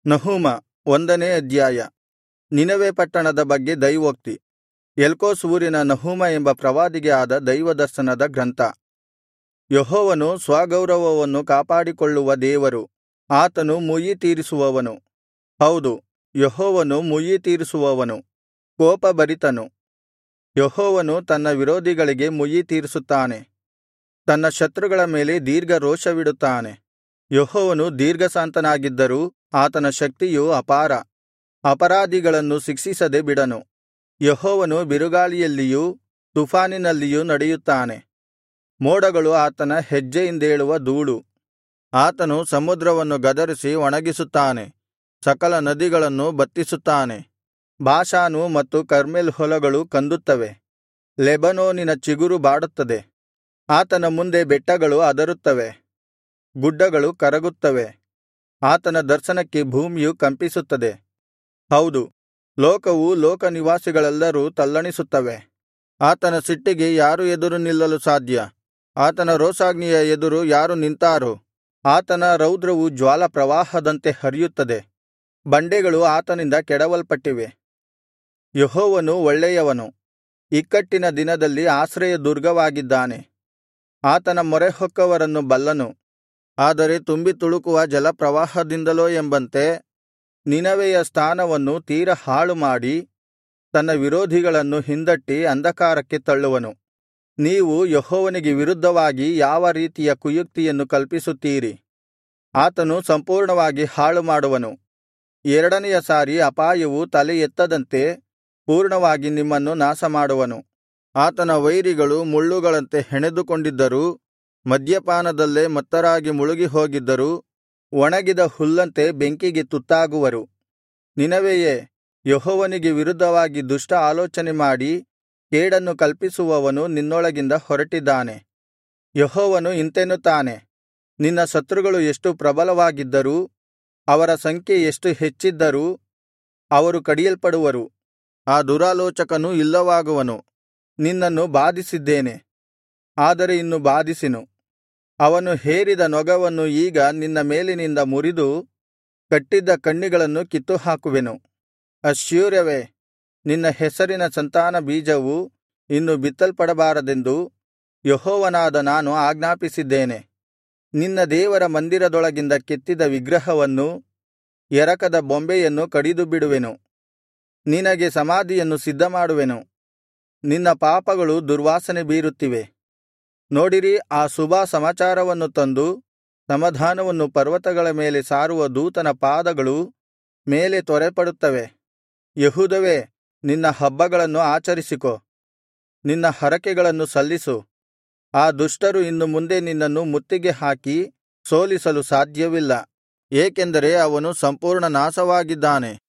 ನಹೂಮ ಒಂದನೇ ಅಧ್ಯಾಯ ನಿನವೆ ಪಟ್ಟಣದ ಬಗ್ಗೆ ದೈವೋಕ್ತಿ ಎಲ್ಕೋಷ್ ಊರಿನ ನಹೂಮ ಎಂಬ ಪ್ರವಾದಿಗೆ ಆದ ದೈವದರ್ಶನದ ಗ್ರಂಥ ಯೆಹೋವನು ಸ್ವಗೌರವವನ್ನು ಕಾಪಾಡಿಕೊಳ್ಳುವ ದೇವರು ಆತನು ಮುಯ್ಯಿತೀರಿಸುವವನು ಹೌದು ಯೆಹೋವನು ಮುಯ್ಯಿತೀರಿಸುವವನು ಕೋಪಭರಿತನು ಯೆಹೋವನು ತನ್ನ ವಿರೋಧಿಗಳಿಗೆ ಮುಯ್ಯಿತೀರಿಸುತ್ತಾನೆ ತನ್ನ ಶತ್ರುಗಳ ಮೇಲೆ ದೀರ್ಘರೋಷವಿಡುತ್ತಾನೆ ಯೆಹೋವನು ದೀರ್ಘಶಾಂತನಾಗಿದ್ದರೂ ಆತನ ಶಕ್ತಿಯು ಅಪಾರ ಅಪರಾಧಿಗಳನ್ನು ಶಿಕ್ಷಿಸದೆ ಬಿಡನು ಯೆಹೋವನು ಬಿರುಗಾಳಿಯಲ್ಲಿಯೂ ತುಫಾನಿನಲ್ಲಿಯೂ ನಡೆಯುತ್ತಾನೆ ಮೋಡಗಳು ಆತನ ಹೆಜ್ಜೆಯಿಂದೇಳುವ ಧೂಳು ಆತನು ಸಮುದ್ರವನ್ನು ಗದರಿಸಿ ಒಣಗಿಸುತ್ತಾನೆ ಸಕಲ ನದಿಗಳನ್ನು ಬತ್ತಿಸುತ್ತಾನೆ ಬಾಷಾನು ಮತ್ತು ಕರ್ಮೆಲ್ ಹೊಲಗಳು ಕಂದುತ್ತವೆ ಲೆಬನೋನಿನ ಚಿಗುರು ಬಾಡುತ್ತದೆ ಆತನ ಮುಂದೆ ಬೆಟ್ಟಗಳು ಅದರುತ್ತವೆ ಗುಡ್ಡಗಳು ಕರಗುತ್ತವೆ ಆತನ ದರ್ಶನಕ್ಕೆ ಭೂಮಿಯು ಕಂಪಿಸುತ್ತದೆ ಹೌದು ಲೋಕವು ಲೋಕನಿವಾಸಿಗಳೆಲ್ಲರೂ ತಲ್ಲಣಿಸುತ್ತವೆ ಆತನ ಸಿಟ್ಟಿಗೆ ಯಾರು ಎದುರು ನಿಲ್ಲಲು ಸಾಧ್ಯ ಆತನ ರೋಷಾಗ್ನಿಯ ಎದುರು ಯಾರು ನಿಂತಾರು ಆತನ ರೌದ್ರವು ಜ್ವಾಲಾಪ್ರವಾಹದಂತೆ ಹರಿಯುತ್ತದೆ ಬಂಡೆಗಳು ಆತನಿಂದ ಕೆಡವಲ್ಪಟ್ಟಿವೆ ಯೆಹೋವನು ಒಳ್ಳೆಯವನು ಇಕ್ಕಟ್ಟಿನ ದಿನದಲ್ಲಿ ಆಶ್ರಯದುರ್ಗವಾಗಿದ್ದಾನೆ ಆತನ ಮೊರೆಹೊಕ್ಕವರನ್ನು ಬಲ್ಲನು ಆದರೆ ತುಂಬಿ ತುಳುಕುವ ಜಲಪ್ರವಾಹದಿಂದಲೋ ಎಂಬಂತೆ ನಿನವೆಯ ಸ್ಥಾನವನ್ನು ತೀರ ಹಾಳುಮಾಡಿ ತನ್ನ ವಿರೋಧಿಗಳನ್ನು ಹಿಂದಟ್ಟಿ ಅಂಧಕಾರಕ್ಕೆ ತಳ್ಳುವನು ನೀವು ಯೆಹೋವನಿಗೆ ವಿರುದ್ಧವಾಗಿ ಯಾವ ರೀತಿಯ ಕುಯುಕ್ತಿಯನ್ನು ಕಲ್ಪಿಸುತ್ತೀರಿ ಆತನು ಸಂಪೂರ್ಣವಾಗಿ ಹಾಳುಮಾಡುವನು ಎರಡನೆಯ ಸಾರಿ ಅಪಾಯವು ತಲೆ ಎತ್ತದಂತೆ ಪೂರ್ಣವಾಗಿ ನಿಮ್ಮನ್ನು ನಾಶಮಾಡುವನು ಆತನ ವೈರಿಗಳು ಮುಳ್ಳುಗಳಂತೆ ಹೆಣೆದುಕೊಂಡಿದ್ದರೂ ಮದ್ಯಪಾನದಲ್ಲೇ ಮತ್ತರಾಗಿ ಮುಳುಗಿಹೋಗಿದ್ದರೂ ಒಣಗಿದ ಹುಲ್ಲಂತೆ ಬೆಂಕಿಗೆ ತುತ್ತಾಗುವರು ನಿನವೆಯೇ ಯೆಹೋವನಿಗೆ ವಿರುದ್ಧವಾಗಿ ದುಷ್ಟ ಆಲೋಚನೆ ಮಾಡಿ ಕೇಡನ್ನು ಕಲ್ಪಿಸುವವನು ನಿನ್ನೊಳಗಿಂದ ಹೊರಟಿದ್ದಾನೆ ಯೆಹೋವನು ಇಂತೆನ್ನುತ್ತಾನೆ ನಿನ್ನ ಶತ್ರುಗಳು ಎಷ್ಟು ಪ್ರಬಲವಾಗಿದ್ದರೂ ಅವರ ಸಂಖ್ಯೆ ಎಷ್ಟು ಹೆಚ್ಚಿದ್ದರೂ ಅವರು ಕಡಿಯಲ್ಪಡುವರು ಆ ದುರಾಲೋಚಕನು ಇಲ್ಲವಾಗುವನು ನಿನ್ನನ್ನು ಬಾಧಿಸಿದ್ದೇನೆ ಆದರೆ ಇನ್ನು ಬಾಧಿಸಿನು ಅವನು ಹೇರಿದ ನೊಗವನ್ನು ಈಗ ನಿನ್ನ ಮೇಲಿನಿಂದ ಮುರಿದು ಕಟ್ಟಿದ್ದ ಕಣ್ಣಿಗಳನ್ನು ಕಿತ್ತುಹಾಕುವೆನು ಅಶ್ಶೂರವೇ ನಿನ್ನ ಹೆಸರಿನ ಸಂತಾನ ಬೀಜವು ಇನ್ನು ಬಿತ್ತಲ್ಪಡಬಾರದೆಂದು ಯೆಹೋವನಾದ ನಾನು ಆಜ್ಞಾಪಿಸಿದ್ದೇನೆ ನಿನ್ನ ದೇವರ ಮಂದಿರದೊಳಗಿಂದ ಕೆತ್ತಿದ ವಿಗ್ರಹವನ್ನೂ ಎರಕದ ಬೊಂಬೆಯನ್ನು ಕಡಿದುಬಿಡುವೆನು ನಿನಗೆ ಸಮಾಧಿಯನ್ನು ಸಿದ್ಧಮಾಡುವೆನು ನಿನ್ನ ಪಾಪಗಳು ದುರ್ವಾಸನೆ ಬೀರುತ್ತಿವೆ ನೋಡಿರಿ ಆ ಶುಭ ಸಮಾಚಾರವನ್ನು ತಂದು ಸಮಾಧಾನವನ್ನು ಪರ್ವತಗಳ ಮೇಲೆ ಸಾರುವ ದೂತನ ಪಾದಗಳು ಮೇಲೆ ತ್ವರೆಪಡುತ್ತವೆ ಯೆಹೂದವೇ ನಿನ್ನ ಹಬ್ಬಗಳನ್ನು ಆಚರಿಸಿಕೋ ನಿನ್ನ ಹರಕೆಗಳನ್ನು ಸಲ್ಲಿಸು ಆ ದುಷ್ಟರು ಇನ್ನು ಮುಂದೆ ನಿನ್ನನ್ನು ಮುತ್ತಿಗೆ ಹಾಕಿ ಸೋಲಿಸಲು ಸಾಧ್ಯವಿಲ್ಲ ಏಕೆಂದರೆ ಅವನು ಸಂಪೂರ್ಣ ನಾಶವಾಗಿದ್ದಾನೆ